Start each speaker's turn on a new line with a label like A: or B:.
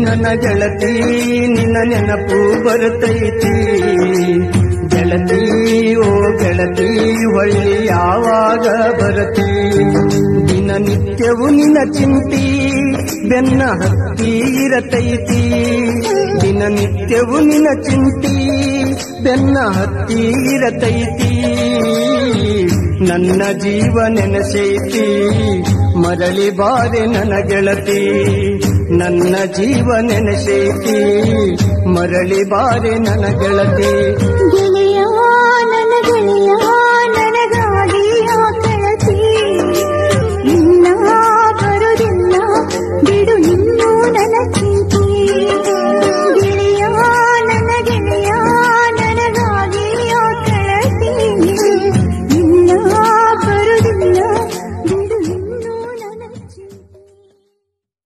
A: ನನ್ನ ಗೆಳತಿ ನಿನ್ನ ನೆನಪು ಬರುತ್ತೈತಿ ಗೆಳತಿ ಓ ಗೆಳತಿ ಹೊಳ್ಳಿ ಯಾವಾಗ ಬರತಿ ದಿನನಿತ್ಯವು ನಿನ್ನ ಚಿಂತಿ ಬೆನ್ನ ಹತ್ತಿ ಇರತೈತಿ ದಿನನಿತ್ಯವು ನಿನ್ನ ಚಿಂತಿ ಬೆನ್ನ ಹತ್ತಿ ಇರತೈತಿ ನನ್ನ ಜೀವ ನೆನಸೈತಿ ಮರಳಿ ಬಾರೆ ನನ್ನ ಗೆಳತಿ ನನ್ನ ಜೀವ ನೆನಸೈತಿ ಮರಳಿ ಬಾರೆ ನನ್ನ ಗೆಳತಿ
B: ಗೆಳೆಯ ನನ್ನ ಗೆಳೆಯ